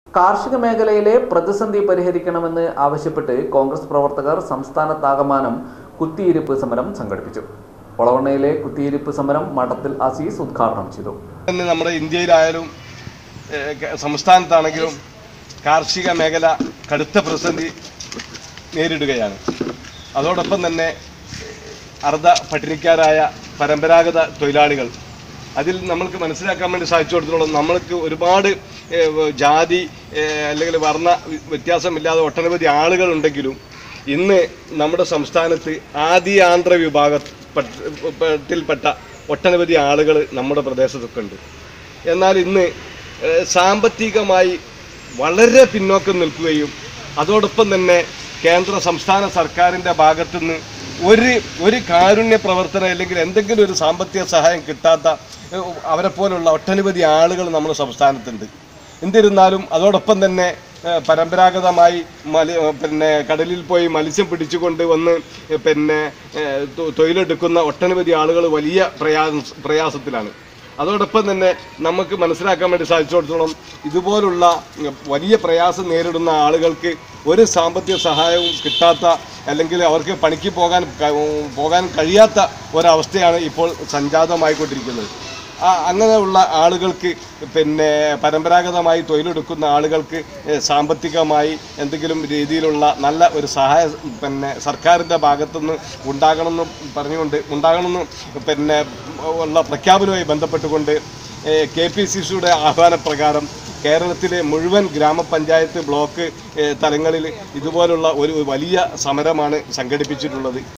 കാർഷിക മേഖലയിലെ പ്രതിസന്ധി പരിഹരിക്കണമെന്ന് ആവശ്യപ്പെട്ട് കോൺഗ്രസ് പ്രവർത്തകർ സംസ്ഥാനത്താകമാനം കുത്തിയിരിപ്പ് സമരം സംഘടിപ്പിച്ചു ഒളവണ്ണയിലെ കുത്തിയിരിപ്പ് സമരം മഠത്തിൽ അസീസ് ഉദ്ഘാടനം ചെയ്തു തന്നെ നമ്മുടെ ഇന്ത്യയിലായാലും ഏഹ്, ക- സംസ്ഥാനത്താണെങ്കിലും കാർഷിക മേഖല കടുത്ത പ്രതിസന്ധി നേരിടുകയാണ് അതോടൊപ്പം തന്നെ അർദ്ധ പട്ടിണിക്കാരായ പരമ്പരാഗത തൊഴിലാളികൾ അതിൽ നമ്മൾക്ക് മനസ്സിലാക്കാൻ വേണ്ടി സാധിച്ചു കൊടുത്തോളം നമ്മൾക്ക് ഒരുപാട് ഏഹ്, ജാതി ഏഹ്, അല്ലെങ്കിൽ വർണ്ണ വി- വ്യത്യാസമില്ലാതെ ഒട്ടനവധി ആളുകളുണ്ടെങ്കിലും ഇന്ന് നമ്മുടെ സംസ്ഥാനത്ത് ആദിയാന്ധ്ര വിഭാഗത്തിൽപ്പെട്ട ഒട്ടനവധി ആളുകൾ നമ്മുടെ പ്രദേശത്തൊക്കെ ഉണ്ട് എന്നാൽ ഇന്ന് ഏഹ്, സാമ്പത്തികമായി വളരെ പിന്നോക്കം നിൽക്കുകയും അതോടൊപ്പം തന്നെ കേന്ദ്ര സംസ്ഥാന സർക്കാരിൻ്റെ ഭാഗത്തുനിന്ന് ഒരു ഒരു കാരുണ്യ പ്രവർത്തനം അല്ലെങ്കിൽ എന്തെങ്കിലും ഒരു സാമ്പത്തിക സഹായം കിട്ടാത്ത ഏഹ്, അവരെ പോലുള്ള ഒട്ടനവധി ആളുകൾ നമ്മുടെ സംസ്ഥാനത്തുണ്ട് എന്നിരുന്നാലും അതോടൊപ്പം തന്നെ ഏഹ്, പരമ്പരാഗതമായി മല പിന്നെ കടലിൽ പോയി മത്സ്യം പിടിച്ചുകൊണ്ട് വന്ന് ഏഹ്, പിന്നെ ഏഹ്, തൊ- തൊഴിലെടുക്കുന്ന ഒട്ടനവധി ആളുകൾ വലിയ പ്രയാസ പ്രയാസത്തിലാണ് അതോടൊപ്പം തന്നെ നമുക്ക് മനസ്സിലാക്കാൻ വേണ്ടി സാധിച്ചിടത്തോളം ഇതുപോലുള്ള ഉം, വലിയ പ്രയാസം നേരിടുന്ന ആളുകൾക്ക് ഒരു സാമ്പത്തിക സഹായവും കിട്ടാത്ത അല്ലെങ്കിൽ അവർക്ക് പണിക്ക് പോകാൻ ക- പോകാൻ കഴിയാത്ത ഒരവസ്ഥയാണ് ഇപ്പോൾ സംജാതമായിക്കൊണ്ടിരിക്കുന്നത് ആ അങ്ങനെയുള്ള ആളുകൾക്ക് പിന്നെ പരമ്പരാഗതമായി തൊഴിലെടുക്കുന്ന ആളുകൾക്ക് ഏഹ്, സാമ്പത്തികമായി എന്തെങ്കിലും രീതിയിലുള്ള നല്ല ഒരു സഹായ പിന്നെ സർക്കാരിൻ്റെ ഭാഗത്തുനിന്ന് ഉണ്ടാകണമെന്ന് പറഞ്ഞുകൊണ്ട് ഉണ്ടാകണമെന്ന് പിന്നെ ഉള്ള പ്രഖ്യാപനവുമായി ബന്ധപ്പെട്ടുകൊണ്ട് കെ പി സി സിയുടെ ആഹ്വാനപ്രകാരം കേരളത്തിലെ മുഴുവൻ ഗ്രാമപഞ്ചായത്ത് ബ്ലോക്ക് ഏഹ്, തലങ്ങളിൽ ഇതുപോലുള്ള ഒരു വലിയ സമരമാണ് സംഘടിപ്പിച്ചിട്ടുള്ളത്